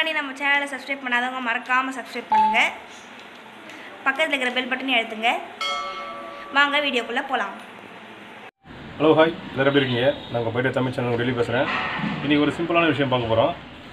முன்னாடி நம்ம சேனலை சப்ஸ்கிரைப் பண்ணாதவங்க மறக்காமல் சப்ஸ்கிரைப் பண்ணுங்கள் பக்கத்தில் இருக்கிற பெல் பட்டனை அழுத்துங்க வாங்க வீடியோக்குள்ளே போகலாம் ஹலோ ஹாய் எல்லாரும் எப்படி இருக்கீங்க நாங்கள் போயிட்டு தமிழ் சேனல் டெல்லி பேசுகிறேன் இன்றைக்கி ஒரு சிம்பிளான விஷயம் பார்க்க போகிறோம்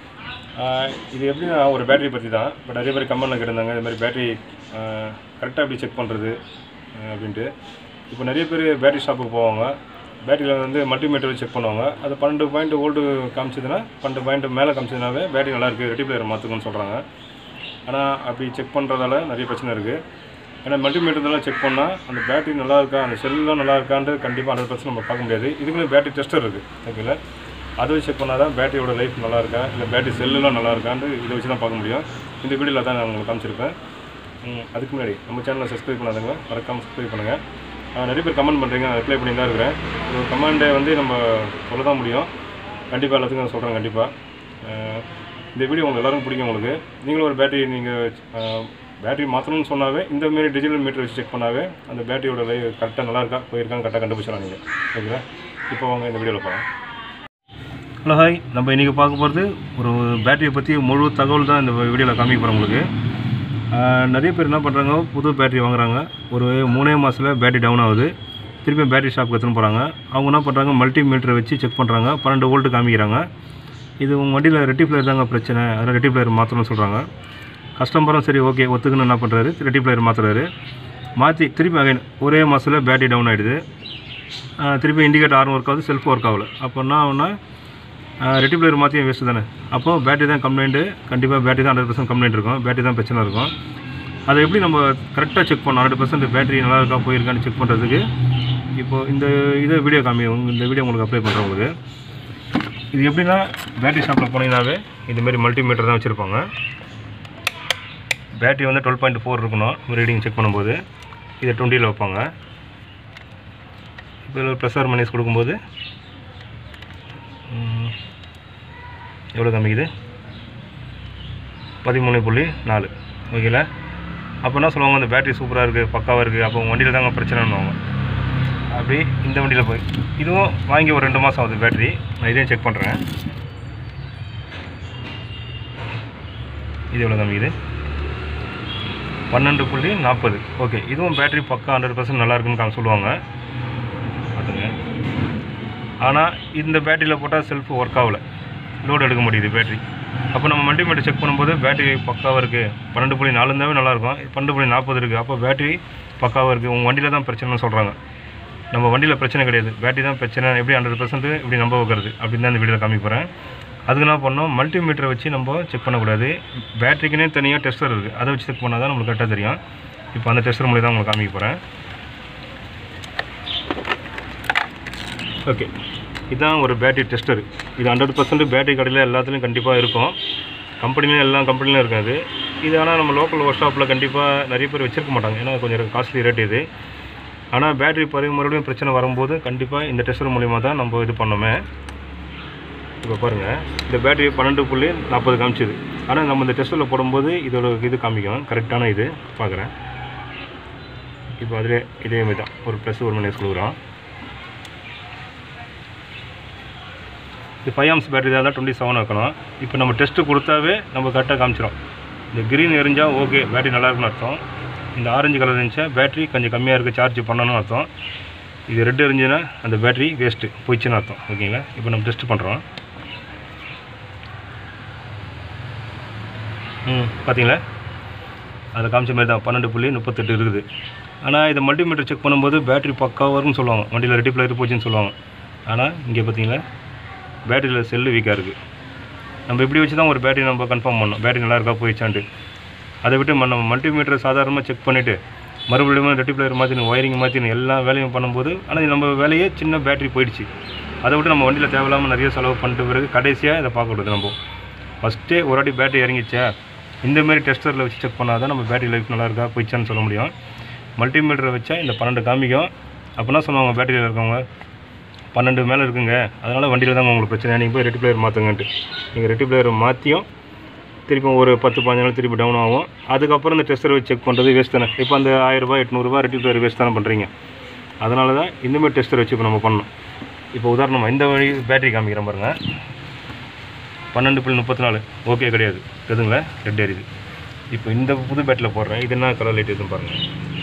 இது எப்படின்னா ஒரு பேட்டரி பற்றி தான் இப்போ நிறைய பேர் கமெண்ட்டில் கேட்டிருந்தாங்க இது மாதிரி பேட்டரி கரெக்டாக எப்படி செக் பண்ணுறது அப்படின்ட்டு இப்போ நிறைய பேர் பேட்டரி ஷாப்புக்கு போவாங்க பேட்டரியில் வந்து மல்டிமீட்டர் செக் பண்ணுவாங்க அது பன்னெண்டு பாயிண்ட் ஓல்டு காமிச்சதுன்னா பன்னெண்டு பாயிண்ட் மேலே காமிச்சதுனாவே பேட்டரி நல்லா இருக்குது ரெட்டிப்ளேயர் மாற்றுக்குன்னு சொல்கிறாங்க ஆனால் அப்படி செக் பண்ணுறதால நிறைய பிரச்சனை இருக்குது ஏன்னா மல்டிமீட்டர்லாம் செக் பண்ணால் அந்த பேட்டரி நல்லா இருக்கா அந்த செல்லாம் நல்லா இருக்கான்றது கண்டிப்பாக ஹண்ட்ரட் பர்சன்ட் நம்ம பார்க்க முடியாது இதுக்குன்னு பேட்டரி டெஸ்டர் இருக்குது ஓகேங்களா அதை வச்சு செக் பண்ணால் தான் பேட்டரியோட லைஃப் நல்லா இருக்கா இல்லை பேட்டரி செல்லுலாம் நல்லா இருக்கான்னு இதை வச்சு தான் பார்க்க முடியும் இந்த வீடியோவில் தான் நான் உங்களுக்கு காமிச்சிருப்பேன் ம், அதுக்கு முன்னாடி நம்ம சேனலை சப்ஸ்கிரைப் பண்ணாதவங்க மறக்காமல் சப்ஸ்கிரைப் பண்ணுங்கள் நிறைய பேர் கமெண்ட் பண்ணுறீங்க நான் ரிப்ளை பண்ணி தான் இருக்கிறேன் ஒரு கமெண்டை வந்து நம்ம சொல்ல தான் முடியும் கண்டிப்பாக எல்லாத்துக்கும் நான் சொல்கிறேன் கண்டிப்பாக இந்த வீடியோ உங்களுக்கு எல்லாருக்கும் பிடிக்கும் உங்களுக்கு நீங்களும் ஒரு பேட்டரி நீங்கள் பேட்டரி மாற்றணும்னு சொன்னாவே இந்த மாதிரி டிஜிட்டல் மீட்டர் வச்சு செக் பண்ணாவே அந்த பேட்டரியோட லைஃப் கரெக்டாக நல்லா இருக்கா போயிருக்கான்னு கரெக்டாக கண்டுபிடிச்சலாம் நீங்கள் ஓகேங்களா இப்போ வாங்க இந்த வீடியோவில் போகலாம் ஹலோ ஹாய் நம்ம இன்றைக்கி பார்க்க போகிறது ஒரு பேட்டரியை பற்றி முழு தகவல் தான் இந்த வீடியோவில் காமிக்க போகிறோம் உங்களுக்கு ஆஹ் நிறைய பேர் என்ன பண்ணுறாங்க புது பேட்டரி வாங்குறாங்க ஒரு மூணே மாதத்தில் பேட்டரி டவுன் ஆகுது திருப்பி பேட்டரி ஷாப்புக்கு எடுத்துன்னு போகிறாங்க அவங்க என்ன பண்ணுறாங்க மல்டி மீட்டரை வச்சு செக் பண்ணுறாங்க பன்னெண்டு வோல்ட்டு காமிக்கிறாங்க இது உங்கள் வண்டியில் ரெட்டிப்ளேயர் தாங்க பிரச்சனை அதனால் ரெட்டிப்ளேயர் மாற்றணும்னு சொல்கிறாங்க கஸ்டமரும் சரி ஓகே ஒத்துக்குன்னு என்ன பண்ணுறாரு ரெட்டிப்ளேயர் மாற்றுறாரு மாற்றி திருப்பி அகைன் ஒரே மாதத்தில் பேட்டரி டவுன் ஆகிடுது திருப்பி இண்டிகேட்டர் ஆர்ம் ஒர்க் ஆகுது செல்ஃப் ஒர்க் ஆகல அப்போ என்ன ஆகுனா ரெட்டிப்ளேயர் மாற்றியும் வேஸ்ட்டு தானே அப்போது பேட்டரி தான் கம்ப்ளைண்ட்டு கண்டிப்பாக பேட்டரி தான் ஹண்ட்ரட் பர்சன்ட் கம்ப்ளைண்ட் இருக்கும் பேட்டரி தான் பிரச்சனை இருக்கும் அதை எப்படி நம்ம கரெக்டாக செக் பண்ணோம் ஹண்ட்ரட் பர்சன்ட் பேட்டரி நல்லா இருக்கா போயிருக்கான்னு செக் பண்ணுறதுக்கு இப்போது இந்த இதை வீடியோ காமி உங்க- இந்த வீடியோ உங்களுக்கு அப்ளை பண்ணுறேன் உங்களுக்கு இது எப்படின்னா பேட்டரி ஷாப்பில் போனீங்கன்னாவே இதுமாரி மல்டிமீட்டர் தான் வச்சுருப்பாங்க பேட்டரி வந்து டுவெல் பாயிண்ட் ஃபோர் இருக்கணும் ரீடிங் செக் பண்ணும்போது இதை டுவெண்ட்டியில் வைப்பாங்க இப்போ இதில் ப்ளஸ் ஆர் மைனஸ் கொடுக்கும்போது ம், எவ்வளோ காமிக்குது பதிமூணு புள்ளி நாலு ஓகேல அப்போ என்ன சொல்லுவாங்க அந்த பேட்டரி சூப்பராக இருக்குது பக்காவாக இருக்குது அப்போ உங்கள் வண்டியில் தாங்க பிரச்சனைன்னுவாங்க அப்படி இந்த வண்டியில் போய் இதுவும் வாங்கி ஒரு ரெண்டு மாதம் ஆகுது பேட்டரி நான் இதையும் செக் பண்ணுறேன் இது எவ்வளோ காமிக்குது பன்னெண்டு புள்ளி நாற்பது ஓகே இதுவும் பேட்டரி பக்கா ஹண்ட்ரட் பர்சன்ட் நல்லா இருக்குன்னு காமி சொல்லுவாங்க பார்த்துங்க ஆனால் இந்த பேட்டரியில் போட்டால் செல்ஃப் ஒர்க் ஆகல லோடு எடுக்க முடியுது பேட்டரி அப்போ நம்ம மல்டிமீட்டர் செக் பண்ணும்போது பேட்டரி பக்காவாக இருக்குது பன்னெண்டு புள்ளி நாலு இருந்தாவே நல்லாயிருக்கும் பன்னெண்டு புள்ளி நாற்பது இருக்குது அப்போ பேட்டரி பக்காவாக இருக்குது உங்கள் வண்டியில் தான் பிரச்சனைன்னு சொல்கிறாங்க நம்ம வண்டியில் பிரச்சனை கிடையாது பேட்டரி தான் பிரச்சனை எப்படி ஹண்ட்ரட் பர்சன்ட் இப்படி நம்ப வைக்கிறது அப்படின்னு தான் இந்த வீடியோவில் காமிக்க போகிறேன் அதுக்கு என்ன பண்ணோம் மல்டிமீட்டரை வச்சு நம்ம செக் பண்ணக்கூடாது பேட்டரிக்குனே தனியாக டெஸ்டர் இருக்குது அதை வச்சு செக் பண்ணால் தான் நம்மளுக்கு கரெக்டாக தெரியும் இப்போ அந்த டெஸ்டர் மூலியம் தான் உங்களுக்கு காமிக்க போகிறேன் ஓகே இதுதான் ஒரு பேட்டரி டெஸ்டர் இது ஹண்ட்ரட் பர்சன்ட் பேட்டரி கடையில் எல்லாத்துலேயும் கண்டிப்பாக இருக்கும் கம்பெனிலையும் எல்லா கம்பெனிலையும் இருக்காது இது ஆனால் நம்ம லோக்கல் ஒர்க் ஷாப்பில் கண்டிப்பாக நிறைய பேர் வச்சிருக்க மாட்டாங்க ஏன்னா கொஞ்சம் காஸ்ட்லி ரேட் இது ஆனால் பேட்டரி பறவை மறுபடியும் பிரச்சனை வரும்போது கண்டிப்பாக இந்த டெஸ்டர் மூலிமா தான் நம்ம இது பண்ணோமே இப்போ பாருங்கள் இந்த பேட்டரி பன்னெண்டு புள்ளி நாற்பது காமிச்சிது ஆனால் நம்ம இந்த டெஸ்ட்டில் போடும்போது இதோட இது காமிக்கும் கரெக்டான இது பார்க்குறேன் இப்போ அதிலே இதே மாதிரி தான் ஒரு ப்ளஸ் ஒரு மைனஸ் கொடுக்குறோம் இது ஃபைவ் ஆம்ஸ் பேட்டரி தான் டுவெண்ட்டி செவன் வைக்கணும் இப்போ நம்ம டெஸ்ட்டு கொடுத்தாவே நம்ம கரெக்டாக காமிச்சிடும் இந்த க்ரீன் எரிஞ்சால் ஓகே பேட்டரி நல்லா இருக்குன்னு அர்த்தம் இந்த ஆரஞ்சு கலர் இருந்துச்சா பேட்டரி கொஞ்சம் கம்மியாக இருக்குது சார்ஜ் பண்ணணும்னு அர்த்தம் இது ரெட் எரிஞ்சுன்னா அந்த பேட்டரி வேஸ்ட்டு போயிடுச்சுன்னு அர்த்தம் ஓகேங்களா இப்போ நம்ம டெஸ்ட் பண்ணுறோம் ம் பார்த்தீங்களா அதில் காமிச்ச மாதிரி தான் பன்னெண்டு புள்ளி முப்பத்தெட்டு இருக்குது ஆனால் இதை மல்டிமீட்டர் செக் பண்ணும்போது பேட்டரி பக்காவாக வரும்னு சொல்லுவாங்க வண்டியில் ரெட்டிப்ளேயர் போச்சுன்னு சொல்லுவாங்க ஆனால் இங்கே பார்த்தீங்களா பேட்டரியில் செல்லு வீக்காக இருக்குது நம்ம இப்படி வச்சு தான் ஒரு பேட்டரி நம்ம கன்ஃபார்ம் பண்ணோம் பேட்டரி நல்லா இருக்கா போயிடுச்சான்ட்டு அதை விட்டு நம்ம மல்டிமீட்டர் சாதாரணமாக செக் பண்ணிவிட்டு மறுபடியும் ரெட்டிப்ளேயர் மாற்றினு ஒயரிங் மாற்றினு எல்லா வேலையும் பண்ணும்போது ஆனால் நம்ம வேலையே சின்ன பேட்டரி போயிடுச்சு அதை விட்டு நம்ம வண்டியில் தேவையில்லாமல் நிறைய செலவு பண்ணிட்டு பிறகு கடைசியாக இதை பார்க்கக்கூடாது நம்ம ஃபஸ்ட்டே ஒரு வாட்டி பேட்டரி இறங்கிச்சா இந்த மாதிரி டெஸ்டரில் வச்சு செக் பண்ணால் தான் நம்ம பேட்டரி லைஃப் நல்லா இருக்கா போயிடுச்சான்னு சொல்ல முடியும் மல்டிமீட்டரை வச்சா இந்த பன்னெண்டு காமிக்கும் அப்படின்னா சொல்லுவாங்க பேட்டரியில் இருக்கவங்க பன்னெண்டு மேலே இருக்குங்க அதனால் வண்டியில் தான் உங்களுக்கு பிரச்சனை நீங்கள் போய் ரெட்டிப்ளேயர் மாற்றுங்கன்ட்டு நீங்கள் ரெட்டிப்ளேயர் மாற்றியும் திருப்பி ஒரு பத்து பதினஞ்சு நாள் திருப்பி டவுன் ஆகும் அதுக்கப்புறம் இந்த டெஸ்டரை வச்சு செக் பண்ணுறது வேஸ்ட் தானே இப்போ அந்த ஆயிரரூபா எட்நூறுபா ரெட்டிப்ளேயர் வேஸ்ட் தானே பண்ணுறீங்க அதனால தான் இந்தமாதிரி டெஸ்டர் வச்சு இப்போ நம்ம பண்ணணும் இப்போ உதாரணமாக இந்த வழி பேட்டரி காமிக்கிறேன் பாருங்கள் பன்னெண்டு புள்ளி முப்பத்தி நாலு ஓகே கிடையாது எதுங்களா ரெட் எரியுது இப்போ இந்த புது பேட்டில் போடுறேன் இது என்ன கலர் லைட் எதுவும் பாருங்கள்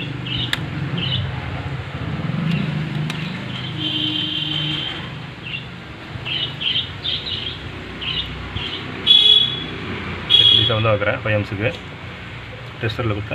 செவன் வந்து வைக்கிறேன் ஃபைவ் எம்ஸுக்கு டெஸ்டரில் கொடுத்தா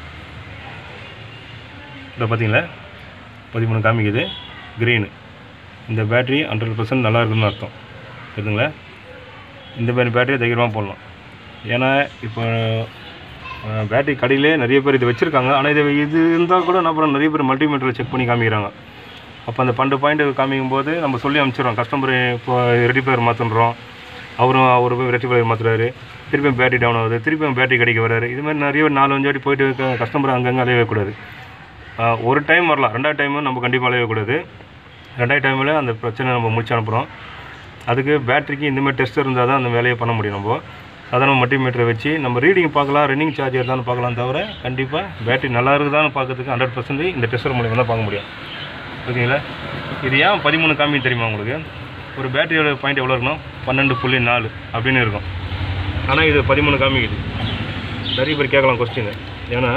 இதை பார்த்தீங்களா பதிமூணு காமிக்குது க்ரீனு இந்த பேட்டரி ஹண்ட்ரட் பர்சன்ட் நல்லா இருக்குன்னு அர்த்தம் புரியுதுங்களா இந்த மாதிரி பேட்டரியை தைரியமாக போடலாம் ஏன்னா இப்போ பேட்டரி கடையிலே நிறைய பேர் இது வச்சுருக்காங்க ஆனால் இது இது இருந்தால் கூட என்ன பண்ண நிறைய பேர் மல்டிமீட்டரில் செக் பண்ணி காமிக்கிறாங்க அப்போ அந்த பன்னெண்டு பாயிண்ட் காமிக்கும் போது நம்ம சொல்லி அனுப்பிச்சிடுறோம் கஸ்டமர் இப்போ ரெடிஃபயர் மாற்றுன்றோம் அவரும் அவர் போய் ரெட்டிஃபயர் மாற்றுறாரு திருப்பியும் பேட்டரி டவுன் ஆகுது திருப்பியும் பேட்டரி கிடைக்க வராரு இது மாதிரி நிறைய நாலு அஞ்சு வாட்டி போயிட்டு கஸ்டமர் அங்கங்கே அலையவே கூடாது ஆஹ் ஒரு டைம் வரலாம் ரெண்டாவது டைமும் நம்ம கண்டிப்பாக அலையவே கூடாது ரெண்டாவது டைமில் அந்த பிரச்சனை நம்ம முடிச்சு அனுப்புகிறோம் அதுக்கு பேட்டரிக்கு இந்த மாதிரி டெஸ்ட் இருந்தால் தான் அந்த வேலையை பண்ண முடியும் நம்ம சாதாரண மல்டிமீட்டரை வச்சு நம்ம ரீடிங் பார்க்கலாம் ரன்னிங் சார்ஜ் இருந்தாலும் பார்க்கலாம் தவிர கண்டிப்பாக பேட்டரி நல்லா இருக்குதான்னு பார்க்கறதுக்கு ஹண்ட்ரட் பர்சன்ட் இந்த டெஸ்டர் மூலியமாக தான் பார்க்க முடியும் ஓகேங்களா இது ஏன் பதிமூணு காமி தெரியுமா உங்களுக்கு ஒரு பேட்டரியோட பாயிண்ட் எவ்வளோ இருக்கணும் பன்னெண்டு புள்ளி நாலு அப்படின்னு இருக்கும் ஆனால் இது பதிமூணு காமிக்குது நிறைய பேர் கேட்கலாம் கொஸ்டின் ஏன்னா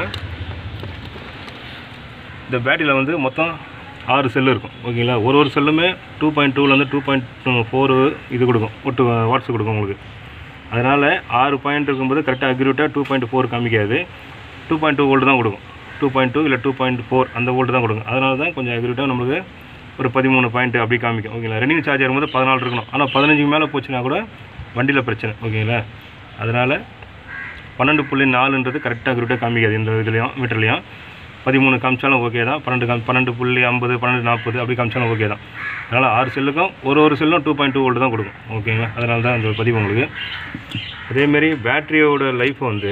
இந்த பேட்டரியில் வந்து மொத்தம் ஆறு செல்லு இருக்கும் ஓகேங்களா ஒரு ஒரு செல்லுமே டூ பாயிண்ட் டூலேருந்து டூ பாயிண்ட் ஃபோரு இது கொடுக்கும் ஒட்டு வாட்ஸ் கொடுக்கும் உங்களுக்கு அதனால் ஆறு பாயிண்ட் இருக்கும்போது கரெக்டாக அக்யூரேட்டாக டூ பாயிண்ட் ஃபோர் காமிக்காது டூ பாயிண்ட் டூ வோல்ட் தான் கொடுக்கும் டூ பாயிண்ட் டூ இல்லை டூ பாயிண்ட் ஃபோர் அந்த வோல்ட் தான் கொடுக்கும் அதனால தான் கொஞ்சம் அக்யூரேட்டாக நம்மளுக்கு ஒரு பதிமூணு பாயிண்ட் அப்படி காமிக்கும் ஓகேங்களா ரன்னிங் சார்ஜ் வரும்போது பதினாலு இருக்கணும் ஆனால் பதினஞ்சுக்கு மேலே போச்சுன்னா கூட வண்டியில் பிரச்சனை ஓகேங்களா அதனால் பன்னெண்டு புள்ளி நாலுன்றது கரெக்டாக அக்யூரேட்டாக காமிக்காது இந்த இதுலேயும் மீட்டர்லேயும் பதிமூணு காமிச்சாலும் ஓகே தான் பன்னெண்டு காம் பன்னெண்டு புள்ளி ஐம்பது பன்னெண்டு நாற்பது அப்படி காமிச்சாலும் ஓகே தான் அதனால் ஆறு செல்லுக்கும் ஒரு ஒரு செல்லும் டூ பாயிண்ட் டூ வோல்ட் தான் கொடுக்கும் ஓகேங்களா அதனால தான் இந்த பதிவு உங்களுக்கு அதேமாரி பேட்டரியோட லைஃப் வந்து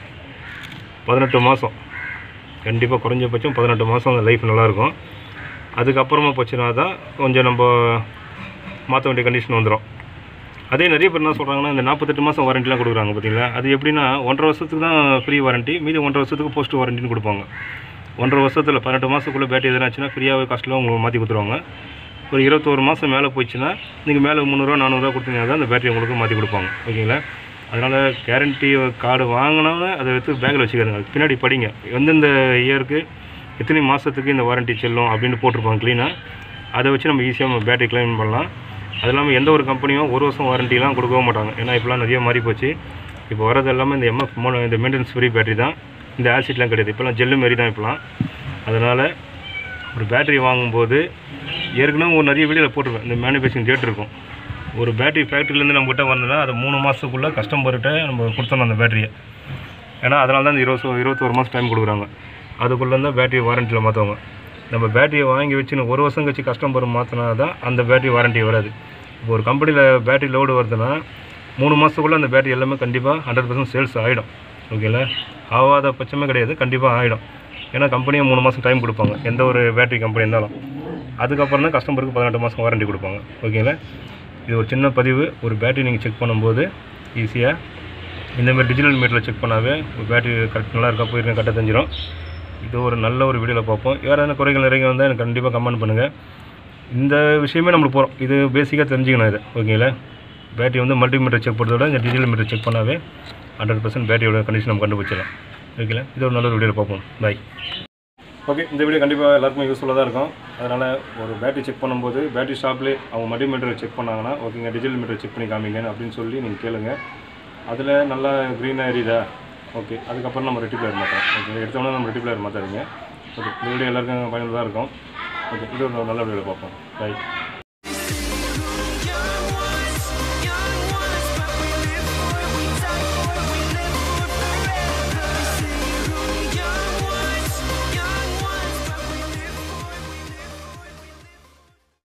பதினெட்டு மாதம் கண்டிப்பாக குறைஞ்சபட்சம் பதினெட்டு மாதம் அந்த லைஃப் நல்லாயிருக்கும் அதுக்கப்புறமா போச்சுன்னா தான் கொஞ்சம் நம்ம மாற்ற வேண்டிய கண்டிஷன் வந்துடும் அதே நிறைய பேர் என்ன சொல்கிறாங்கன்னா இந்த நாற்பத்தெட்டு மாதம் வாரண்டிலாம் கொடுக்குறாங்க பார்த்தீங்களா அது எப்படின்னா ஒன்றரை வருஷத்துக்கு தான் ஃப்ரீ வாரண்டி மீதி ஒன்றரை வருஷத்துக்கு போஸ்ட் வாரண்டின்னு கொடுப்பாங்க ஒன்றரை வருஷத்தில் பன்னெண்டு மாதத்துக்குள்ளே பேட்டரி எதுனா ஆச்சுன்னா ஃப்ரீயாகவே காஸ்ட்டில் உங்களுக்கு மாற்றி கொடுத்துருவாங்க ஒரு இருபத்தோரு மாதம் மேலே போயிடுச்சுன்னா நீங்கள் மேலே முந்நூறுரூவா நானூறுரூவா கொடுத்தீங்கன்னா தான் அந்த பேட்டரி உங்களுக்கு மாற்றி கொடுப்பாங்க ஓகேங்களா அதனால் கேரண்டி கார்டு வாங்கினோன்னு அதை எடுத்து பேக்கில் வச்சுக்கிறேங்க அதுக்கு பின்னாடி படிங்க எந்தெந்த இயருக்கு எத்தனை மாதத்துக்கு இந்த வாரண்டி செல்லும் அப்படின்னு போட்டிருப்பாங்க க்ளீனாக அதை வச்சு நம்ம ஈஸியாக நம்ம பேட்டரி கிளைம் பண்ணலாம் அது இல்லாமல் எந்த ஒரு கம்பெனியும் ஒரு வருஷம் வாரண்டிலாம் கொடுக்கவும் மாட்டாங்க ஏன்னா இப்போலாம் நிறைய மாறி போச்சு இப்போ வரது எல்லாமே இந்த எம்எஃப் மோனோ இந்த மெயின்டெனன்ஸ் ஃப்ரீ பேட்டரி தான் இந்த ஆசிட்லாம் கிடையாது இப்போலாம் ஜெல்லு மாரி தான் இப்போலாம் அதனால் ஒரு பேட்டரி வாங்கும்போது ஏற்கனவே ஒரு நிறைய வீடியோவில் போட்டிருக்கேன் இந்த மேனுஃபேக்சரிங் டேட் இருக்கும் ஒரு பேட்டரி ஃபேக்ட்ரிலேருந்து நம்மகிட்ட வந்ததுன்னா அது மூணு மாதத்துக்குள்ளே கஸ்டமர்கிட்ட நம்ம கொடுத்தோம் அந்த பேட்டரியை ஏன்னா அதனால தான் இந்த இருபது இருபத்தோரு மாதம் டைம் கொடுக்குறாங்க அதுக்குள்ளே தான் பேட்டரி வாரண்டியில் மாற்றுவாங்க நம்ம பேட்டரியை வாங்கி வச்சுன்னு ஒரு வருஷம் கழிச்சு கஸ்டமர் மாற்றினா தான் அந்த பேட்டரி வாரண்டி வராது இப்போ ஒரு கம்பெனியில் பேட்டரி லோடு வருதுன்னா மூணு மாதத்துக்குள்ளே அந்த பேட்டரி எல்லாமே கண்டிப்பாக ஹண்ட்ரட் பர்சன்ட் சேல்ஸ் ஆகிடும் ஓகேங்களா ஆகாத பட்சமே கிடையாது கண்டிப்பாக ஆகிடும் ஏன்னா கம்பெனியை மூணு மாதம் டைம் கொடுப்பாங்க எந்த ஒரு பேட்டரி கம்பெனி இருந்தாலும் அதுக்கப்புறம் தான் கஸ்டமருக்கு பதினெட்டு மாதம் வாரண்டி கொடுப்பாங்க ஓகேங்களா இது ஒரு சின்ன பதிவு ஒரு பேட்டரி நீங்கள் செக் பண்ணும்போது ஈஸியாக இந்த மாதிரி டிஜிட்டல் மீட்டரில் செக் பண்ணாவே ஒரு பேட்டரி கரெக்ட் நல்லா இருக்கா போயிருக்கேன் கரெக்டாக தெரிஞ்சிடும் இது ஒரு நல்ல ஒரு வீடியோவில் பார்ப்போம் வேறு எதனா குறைகள் நிறைய வந்தால் எனக்கு கண்டிப்பாக கமெண்ட் பண்ணுங்கள் இந்த விஷயமே நம்மளுக்கு போகிறோம் இது பேசிக்காக தெரிஞ்சுக்கணும் இது ஓகேங்களா பேட்டரி வந்து மல்டிமீட்டர் செக் பண்ணுறதோட இந்த டிஜிட்டல் மீட்டர் செக் பண்ணாவே ஹண்ட்ரட் பர்சன்ட் பேட்டரியோட கண்டிஷன் நம்ம கண்டுபிடிச்சிடலாம் ஓகேங்களா இது ஒரு நல்ல ஒரு வீடியோவில் பார்ப்போம் பை ஓகே இந்த வீடியோ கண்டிப்பாக எல்லாருக்குமே யூஸ்ஃபுல்லாக தான் இருக்கும் அதனால் ஒரு பேட்டரி செக் பண்ணும்போது பேட்டரி ஷாப்லேயே அவங்க மல்டிமீட்டர் செக் பண்ணாங்கன்னா ஓகேங்க டிஜிட்டல் மீட்டர் செக் பண்ணி காமிங்க அப்படின்னு சொல்லி நீங்கள் கேளுங்க அதில் நல்லா க்ரீனாக எரியுதா ஓகே அதுக்கப்புறம் நம்ம ரெட்டிப்ளேயர் மாற்றோம் ஓகே எடுத்தோன்னே நம்ம ரெட்டிப்ளேயர் மாற்றாதீங்க ஓகே இந்த வீடியோ எல்லாருக்கும் பயனுள்ளதாக இருக்கும் ஓகே இது ஒரு நல்ல வீடியோவில் பார்ப்போம் பை